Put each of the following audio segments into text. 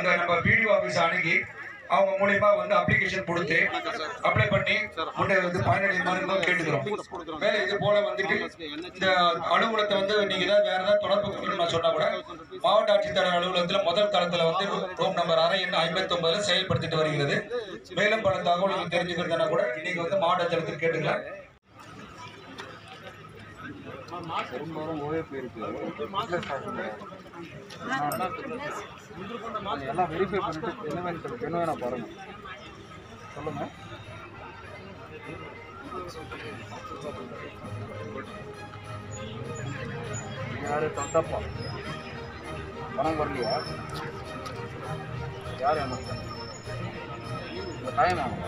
அந்த நம்ம BDO office அணுகி அவங்க மூலியமா வந்து அப்ளிகேஷன் கொடுத்து அப்ளை பண்ணி முட்டை வந்து பயனடையுமாறு கேட்டுக்கிறோம் மேல இது போல வந்துட்டு இந்த அலுவலகத்தை வந்து நீங்க ஏதாவது வேற ஏதாவது தொடர்பு கொள்ளணும்னு நான் சொன்னா கூட மாவட்ட ஆட்சித்தலைவர் அலுவலகத்துல முதல் தளத்துல வந்து ரூம் நம்பர் அறை எண் ஐம்பத்தி ஒன்பதுல செயல்படுத்திட்டு வருகிறது மேலும் பல தகவல்கள் தெரிஞ்சுக்கிறதுனா கூட நீங்க வந்து மாவட்ட தளத்தில் கேட்டுக்கலாம் எல்லாம் வெரிஃபை பண்ணிட்டு என்ன வேணும் சொல்லுங்க என்ன வேணா பாருங்க சொல்லுங்க யாரு தொண்டப்பா பணம் வரலையா யார் என்ன இந்த டைம் ஆகும்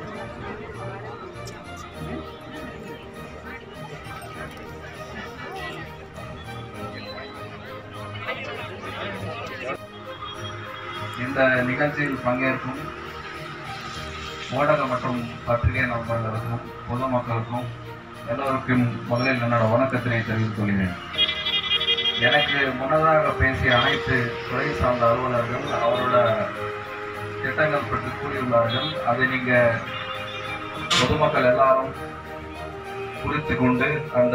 இந்த நிகழ்ச்சியில் பங்கேற்கும் ஊடக மற்றும் பத்திரிகை நண்பர்களுக்கும் பொதுமக்களுக்கும் எல்லோருக்கும் முதலில் என்னோட வணக்கத்தினை தெரிவித்துக் கொள்கிறேன் எனக்கு முன்னதாக பேசிய அனைத்து துறை சார்ந்த அலுவலர்கள் அவரோட திட்டங்கள் பற்றி கூறியுள்ளார்கள் அதை நீங்க பொதுமக்கள் எல்லாரும் குறித்து கொண்டு அந்த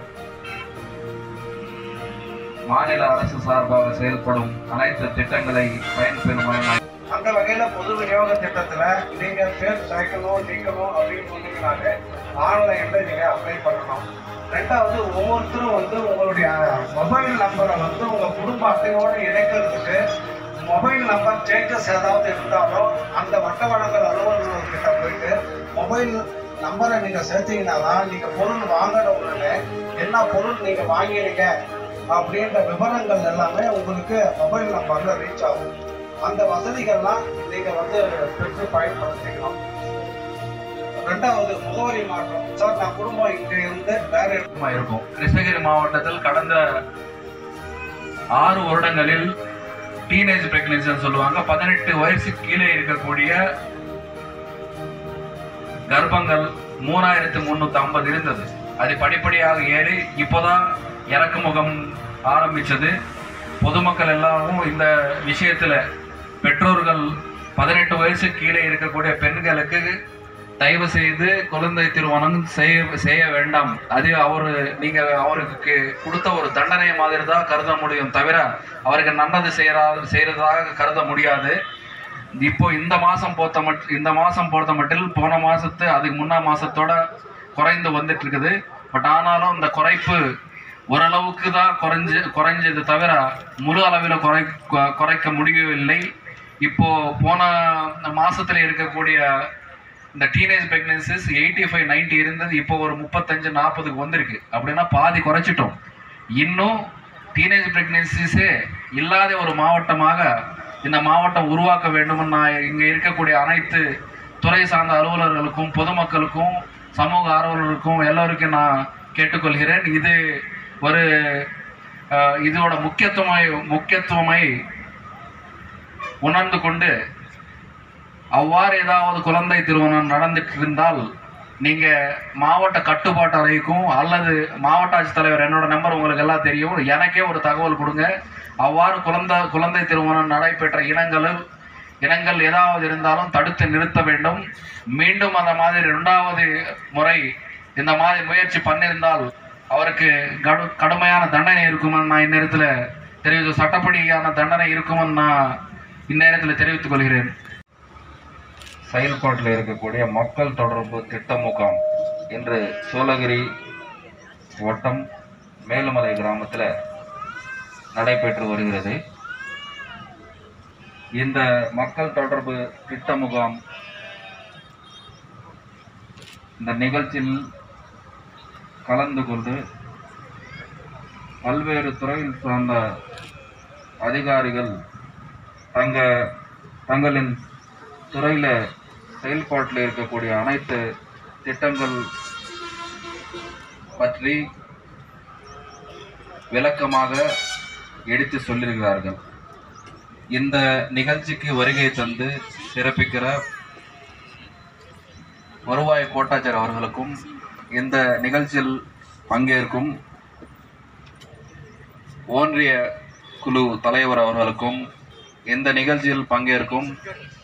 மாநில அரசு சார்பாக செயல்படும் அனைத்து திட்டங்களை பயன்பெறுமாறு நான் அந்த வகையில பொது விநியோக திட்டத்துல நீங்க பேர் சேர்க்கணும் நீக்கணும் அப்படின்னு சொன்னீங்கனாலே ஆன்லைன்ல நீங்க அப்ளை பண்ணணும் ரெண்டாவது ஒவ்வொருத்தரும் வந்து உங்களுடைய மொபைல் நம்பரை வந்து உங்க குடும்ப அட்டையோடு இணைக்கிறதுக்கு மொபைல் நம்பர் சேஞ்சஸ் ஏதாவது இருந்தாலும் அந்த வட்ட வழங்கல் அலுவலர்கிட்ட போயிட்டு மொபைல் நம்பரை நீங்க சேர்த்தீங்கன்னா தான் நீங்க பொருள் வாங்கின உடனே என்ன பொருள் நீங்க வாங்கினீங்க அப்படின்ற விவரங்கள் எல்லாமே உங்களுக்கு மொபைல் நம்பர்ல ரீச் ஆகும் அந்த வசதிகள்லாம் நீங்க வந்து பெற்று பயன்படுத்திக்கணும் ரெண்டாவது முகவரி மாற்றம் சார் நான் குடும்பம் இங்க இருந்து வேற இடத்துக்கு அதிகமா இருக்கும் கிருஷ்ணகிரி மாவட்டத்தில் கடந்த ஆறு வருடங்களில் டீனேஜ் பிரெக்னன்சின்னு சொல்லுவாங்க பதினெட்டு வயசுக்கு கீழே இருக்கக்கூடிய கர்ப்பங்கள் மூணாயிரத்து முன்னூத்தி ஐம்பது இருந்தது அது படிப்படியாக ஏறி இப்போதான் இறக்கு முகம் ஆரம்பிச்சது பொதுமக்கள் எல்லாரும் இந்த விஷயத்துல பெற்றோர்கள் பதினெட்டு வயசு கீழே இருக்கக்கூடிய பெண்களுக்கு தயவு செய்து குழந்தை திருமணம் செய்ய செய்ய வேண்டாம் அது அவரு நீங்க அவருக்கு கொடுத்த ஒரு தண்டனை மாதிரி தான் கருத முடியும் தவிர அவருக்கு நல்லது செய்யறா செய்யறதாக கருத முடியாது இப்போ இந்த மாசம் பொறுத்த மட் இந்த மாசம் பொறுத்த மட்டில் போன மாசத்து அதுக்கு முன்னா மாசத்தோட குறைந்து வந்துட்டு இருக்குது பட் ஆனாலும் இந்த குறைப்பு ஓரளவுக்கு தான் குறைஞ்சு குறைஞ்சது தவிர முழு அளவில் குறை கு- குறைக்க முடியவில்லை இப்போ போன மாசத்துல இருக்கக்கூடிய இந்த teenage pregnancies eighty five ninety இருந்தது இப்போ ஒரு முப்பத்தஞ்சு நாற்பதுக்கு வந்திருக்கு அப்படின்னா பாதி குறைச்சிட்டோம் இன்னும் டீனேஜ் பிரெக்னன்சிஸே இல்லாத ஒரு மாவட்டமாக இந்த மாவட்டம் உருவாக்க வேண்டும்னு நான் இங்கே இருக்கக்கூடிய அனைத்து துறை சார்ந்த அலுவலர்களுக்கும் பொதுமக்களுக்கும் சமூக ஆர்வலர்களுக்கும் எல்லோருக்கும் நான் கேட்டுக்கொள்கிறேன் இது ஒரு அஹ், இதோட முக்கியத்துவமை முக்கியத்துவமை உணர்ந்து கொண்டு அவ்வாறு ஏதாவது குழந்தை திருமணம் நடந்துட்டு இருந்தால் நீங்க மாவட்ட கட்டுப்பாட்டு அறைக்கும் அல்லது மாவட்ட ஆட்சித்தலைவர் என்னோட நம்பர் உங்களுக்கு எல்லாம் தெரியும் எனக்கே ஒரு தகவல் கொடுங்க அவ்வாறு குழந்தை குழந்தை திருமணம் நடைபெற்ற இனங்களும் இனங்கள் ஏதாவது இருந்தாலும் தடுத்து நிறுத்த வேண்டும் மீண்டும் அந்த மாதிரி இரண்டாவது முறை இந்த மாதிரி முயற்சி பண்ணியிருந்தால் அவருக்கு கடு கடுமையான தண்டனை இருக்குமென்னு நான் இந்நேரத்தில் தெரிவித்து சட்டப்படியான தண்டனை இருக்குமென்னு நான் இந்நேரத்தில் தெரிவித்துக் கொள்கிறேன் செயல்பாட்டில் இருக்கக்கூடிய மக்கள் தொடர்பு திட்ட முகாம் இன்று சோழகிரி வட்டம் மேலுமலை கிராமத்தில் நடைபெற்று வருகிறது இந்த மக்கள் தொடர்பு திட்ட முகாம் இந்த நிகழ்ச்சியில் கலந்து கொண்டு பல்வேறு துறையில் சார்ந்த அதிகாரிகள் தங்க தங்களின் துறையில் செயல்பாட்டில் இருக்கக்கூடிய அனைத்து திட்டங்கள் பற்றி விளக்கமாக எடுத்து சொல்லியிருக்கிறார்கள் இந்த நிகழ்ச்சிக்கு வருகை தந்து சிறப்பிக்கிற வருவாய் கோட்டாட்சியர் அவர்களுக்கும் இந்த நிகழ்ச்சியில் பங்கேற்கும் ஒன்றிய குழு தலைவர் அவர்களுக்கும் இந்த நிகழ்ச்சியில் பங்கேற்கும்